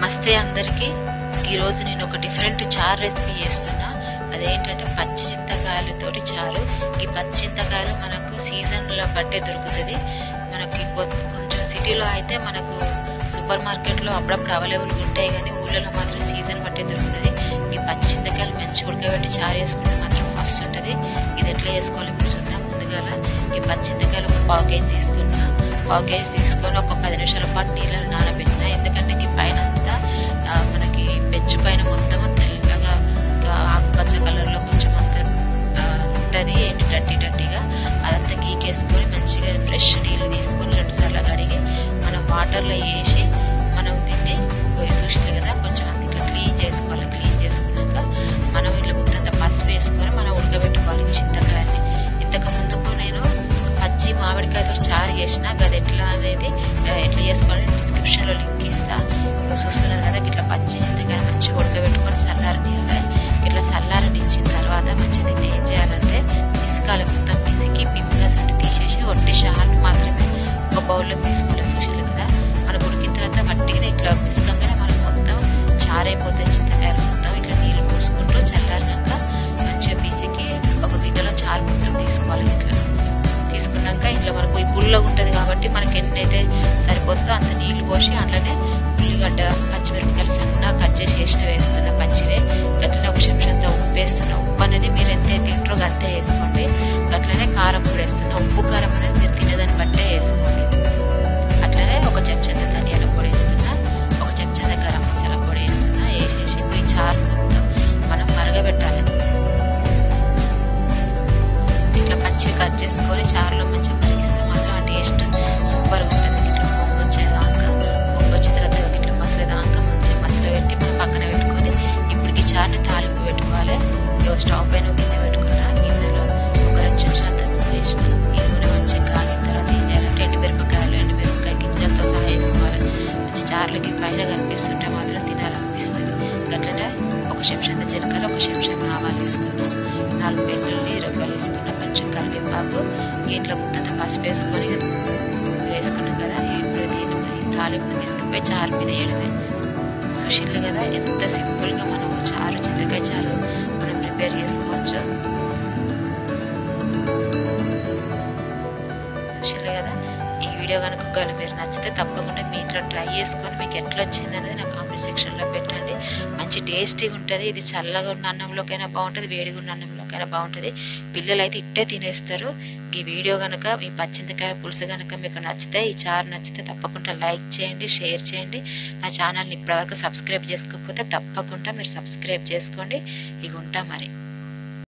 నమస్తే అందరికీ ఈరోజు నేను ఒక డిఫరెంట్ చారు రెసిపీ చేస్తున్నా అదేంటంటే పచ్చి చింతకాయలతోటి చారు ఈ పచ్చి చింతకాయలు మనకు సీజన్లో బట్టే దొరుకుతుంది మనకి కొ- కొంచెం సిటీలో అయితే మనకు సూపర్ మార్కెట్లో అప్పుడప్పుడు అవైలబుల్గా ఉంటాయి కానీ ఊళ్ళలో మాత్రం సీజన్ బట్టే దొరుకుతుంది ఈ పచ్చి చింతకాయలు మంచి ఉడకబెట్టి చారు చేసుకుంటే మాత్రం మస్తు ఉంటుంది ఇది ఎట్లా చేసుకోవాలి ఇప్పుడు చూద్దాం ముందుగాల ఈ పచ్చి చింతకాయలు ఒక పావు కేజీ తీసుకున్నా పావు కేజీ తీసుకొని ఒక పది నిమిషాల పాటు నీళ్ళలో నానబెట్టిన ఎందుకంటే ఈ పైన అంతా ఆ, మనకి పెచ్చు పైన మొత్తం తెల్లగా ఇంకా ఆకుపచ్చ కలర్లో కొంచెం అంత ఉంటుంది ఏంటి డట్టి డట్టిగా అదంతా గీకేసుకొని మంచిగా ఫ్రెష్ నీళ్ళు తీసుకొని రెండు సార్లు కడిగి మనం వాటర్లో వేసి మనం దీన్ని పోయి చూసినాయి కదా కొంచెం అంత ఇట్లా క్లీన్ చేసుకోవాలి క్లీన్ చేసుకున్నాక మనం ఇట్లా గుత్తంత పసుపు వేసుకొని మనం ఉడకబెట్టుకోవాలి ఈ చింతకాయల్ని ఇంతకు ముందుకు నేను పచ్చి మామిడికాయతో చారు చేసిన అది ఎట్లా అనేది ఆ, ఎట్లా చేసుకోవాలని డిస్క్రిప్షన్ లో లింక్ ఇస్తా ఇగో చూస్తున్నారు కదా ఇట్లా పచ్చి చింతకాయ మంచిగా ఉడకబెట్టుకొని చల్లారనియాలి ఇట్లా చల్లారనిచ్చిన తర్వాత మంచి దీన్ని ఏం చేయాలంటే పిసకాలి మొత్తం పిసికి పిప్పిగా సొంటి తీసేసి ఒట్టి షార్ని మాత్రమే ఒక బౌల్లోకి తీసుకోవాలి సుశీలు కదా మనకు ఉడికిన తర్వాత మట్టిగా ఇట్లా పిసకంగానే మనకు మొత్తం చారైపోతాయి చింతకాయలు మొత్తం ఇట్లా నీళ్ళు పోసుకుంటూ చల్లారినాక మంచిగా పిసికి ఒక గిన్నెలో చారు మొత్తం తీసుకోవాలి ఇట్లా తీసుకున్నాక ఇంట్లో మనకు ఈ పుల్ల ఉంటుంది కాబట్టి మనకి ఎన్నైతే సరిపోతుందో అంత నీళ్లు పోసి అందులోనే ఉల్లిగడ్డ పచ్చిమిరపకాయలు సన్నగా కట్ చేసి వేసిన వేస్తున్నా పచ్చివే అట్లనే ఒక చెంచా అంతా ఉప్పు వేస్తున్నా ఉప్పు అనేది మీరు ఎంత తింటారో అంతే వేసుకోండి అట్లనే కారం కూడా వేస్తున్నా ఉప్పు కారం అనేది మీరు తినేదాన్ని బట్టే వేసుకోండి అట్లనే ఒక చెంచా ధనియాల పొడి వేస్తున్నా ఒక చెంచా గరం మసాలా పొడి వేస్తున్నా వేసేసి ఇప్పుడు ఈ చారు మొత్తం మనం మరగబెట్టాలి ఇట్లా పచ్చి కట్ చేసుకొని చారులో మంచిగా మరిగిస్తే మాత్రం ఆ టేస్ట్ సూపర్ ఉంటుంది ఇట్లా పొంగు వచ్చేదాకా పొంగు వచ్చిన తర్వాత ఇట్లా మసలేదాకా మంచిగా మసలు పెట్టి మనం పక్కన పెట్టుకొని ఇప్పుడు ఈ చారుని తాలింపు పెట్టుకోవాలి ఇగో స్టవ్ పైన ఒక గిన్నె పెట్టుకున్నా గిన్నెలో ఒక రెండు నిమిషాలు నూనె వేసిన ఈ నూనె మంచిగా కాగిన తర్వాత ఏం చేయాలంటే ఎండుమిరపకాయలు ఎండుమిరపకాయ గింజలతో సహా వేసుకోవాలి మంచి చారులకి పైన కనిపిస్తుంటే మాత్రం తినాలనిపిస్తుంది అట్లనే ఒక చెంచా జీలకర్ర ఒక చెంచా ఆవాలు వేసుకున్నాం నాలుగు వెల్లుల్లి రెబ్బలు వేసుకున్నాం కొంచెం కరివేపాకు ఇంట్లో గుత్తంత పసుపు వేసుకొని వేసుకున్నాం కదా ఇప్పుడు దీన్ని మరి తాలింపు తీసుకుపోయి చారు మీద వేయడమే సుశీల్ కదా ఎంత సింపుల్ గా మనం చారు చింతకాయ చారు మనం ప్రిపేర్ చేసుకోవచ్చు సుశీల్ కదా ఈ వీడియో కనుక ఒకవేళ మీరు నచ్చితే తప్పకుండా మీ ఇంట్లో ట్రై చేసుకొని మీకు ఎట్లా వచ్చింది అనేది నా కామెంట్ సెక్షన్లో పెట్టండి మంచి టేస్టీగా ఉంటుంది ఇది చల్లగా ఉన్న అన్నంలోకైనా బాగుంటుంది వేడిగా ఉన్న అన్నంలోకైనా బాగుంటుంది పిల్లలు అయితే ఇట్టే తినేస్తారు ఈ వీడియో కనుక ఈ పచ్చింతకాయ పులుసు కనుక మీకు నచ్చితే ఈ చారు నచ్చితే తప్పకుండా లైక్ చేయండి షేర్ చేయండి నా ఛానల్ని ఇప్పటివరకు సబ్స్క్రైబ్ చేసుకోకపోతే తప్పకుండా మీరు సబ్స్క్రైబ్ చేసుకోండి ఇక ఉంటా మరి